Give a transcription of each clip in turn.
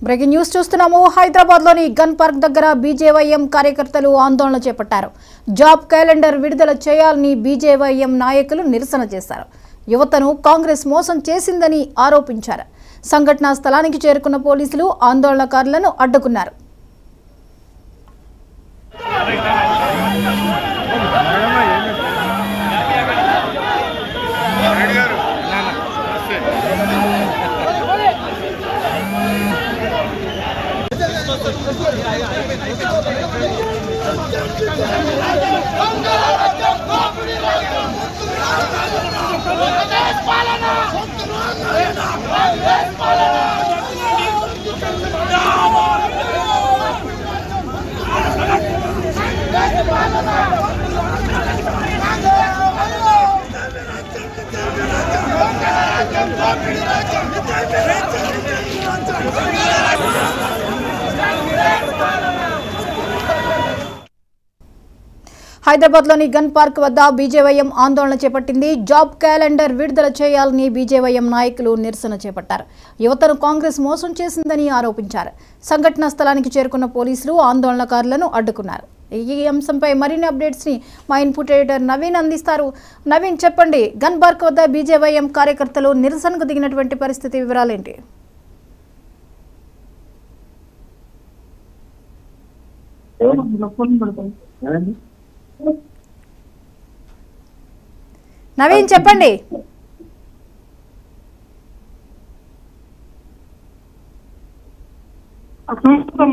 Breaking news చూస్తున్నాము హైదరాబాద్ లోని gun park దగ్గర బీజేవైఎం కార్యకర్తలు ఆందోళన చేపట్టారు జాబ్ క్యాలెండర్ విడుదల చేయాలని బీజేవైఎం నాయకులు నిరసన చేశారు యువతను కాంగ్రెస్ మోసం చేసిందని ఆరోపించారు సంఘటనా స్థలానికి చేరుకున్న పోలీసులు ఆందోళనకారులను అడ్డుకున్నారు రెడ్డి గారు నాన్న నమస్తే హైదరాబాద్ లోని గన్ పార్క్ వద్ద బీజేవైఎం ఆందోళన చేపట్టింది జాబ్ క్యాలెండర్ విడుదల చేయాలని బీజేవైఎం నాయకులు నిరసన చేపట్టారు యువతను కాంగ్రెస్ మోసం చేసిందని ఆరోపించారు సంఘటనా స్థలానికి చేరుకున్న పోలీసులు ఆందోళనకారులను అడ్డుకున్నారు ఈ అంశంపై మరిన్ని అప్డేట్స్ ని మా ఇన్పుట్ ఎడిటర్ నవీన్ అందిస్తారు నవీన్ చెప్పండి గన్ పార్క్ వద్ద బీజేవైఎం కార్యకర్తలు నిరసనకు దిగినటువంటి పరిస్థితి వివరాలేంటి నవీన్ చెప్పండి ప్రస్తుతం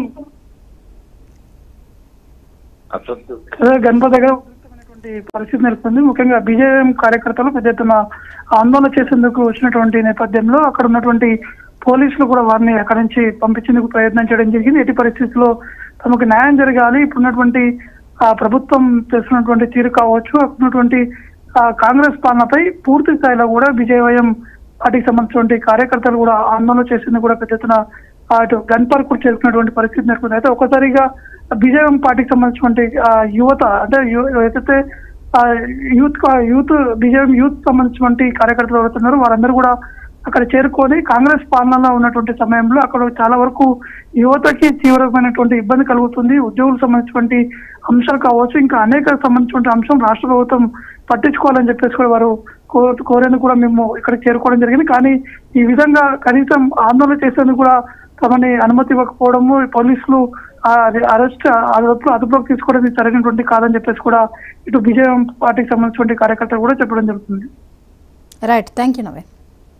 అసలు అదే గణపతి దగ్గర ఉద్రిక్తమైనటువంటి పరిస్థితి నెలకొంది ముఖ్యంగా బీజేఎం కార్యకర్తలు పెద్ద ఎత్తున ఆందోళన చేసేందుకు వచ్చినటువంటి నేపథ్యంలో అక్కడ ఉన్నటువంటి పోలీసులు కూడా వారిని అక్కడి నుంచి పంపించేందుకు ప్రయత్నం చేయడం జరిగింది ఎట్టి పరిస్థితుల్లో తమకు న్యాయం జరగాలి ఇప్పుడున్నటువంటి ఆ ప్రభుత్వం చేస్తున్నటువంటి తీరు కావచ్చు అక్కడ ఉన్నటువంటి ఆ కాంగ్రెస్ పాలనపై పూర్తి స్థాయిలో కూడా బీజేవైఎం పార్టీకి సంబంధించినటువంటి కార్యకర్తలు కూడా ఆందోళన చేసేందుకు కూడా పెద్ద ఎత్తున ఆ, అటు గన్ పార్క్ కూడా చేరుకున్నటువంటి పరిస్థితి నెలకొంది అయితే ఒక్కసారిగా బీజేపీ పార్టీకి సంబంధించినటువంటి ఆ, యువత అంటే యు- ఏదైతే ఆ, యూత్ కా- యూత్ బీజేపీ యూత్ సంబంధించినటువంటి కార్యకర్తలు ఎవరుతున్నారో వారందరూ కూడా అక్కడ చేరుకొని కాంగ్రెస్ పాలనలో ఉన్నటువంటి సమయంలో అక్కడ చాలా వరకు యువతకి తీవ్రమైనటువంటి ఇబ్బంది కలుగుతుంది ఉద్యోగులకు సంబంధించినటువంటి అంశాలు కావచ్చు ఇంకా అనేక సంబంధించినటువంటి అంశం రాష్ట్ర ప్రభుత్వం పట్టించుకోవాలని చెప్పేసి కూడా వారు కో- కోరేందుకు కూడా మేము ఇక్కడ చేరుకోవడం జరిగింది కానీ ఈ విధంగా కనీసం ఆందోళన చేసేందుకు కూడా తమని అనుమతి ఇవ్వకపోవడము పోలీసులు ఆ అరెస్ట్ అదుపు అదుపులోకి తీసుకోవడం ఇది సరైనటువంటి కాదని చెప్పేసి కూడా ఇటు బీజేపీ పార్టీకి సంబంధించినటువంటి కార్యకర్తలు కూడా చెప్పడం జరుగుతుంది right thank you Naveen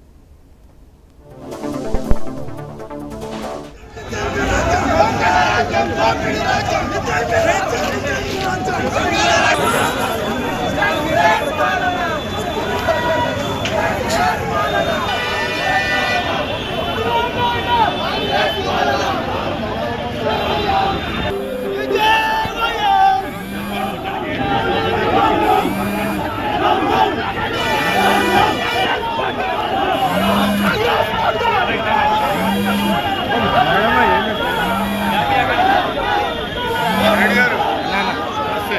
Reddy గారు నాన్న నమస్తే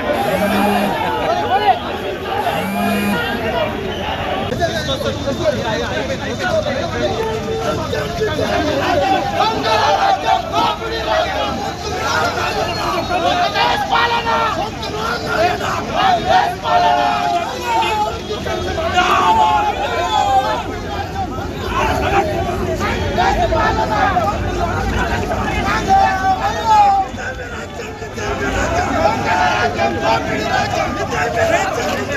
Thank you.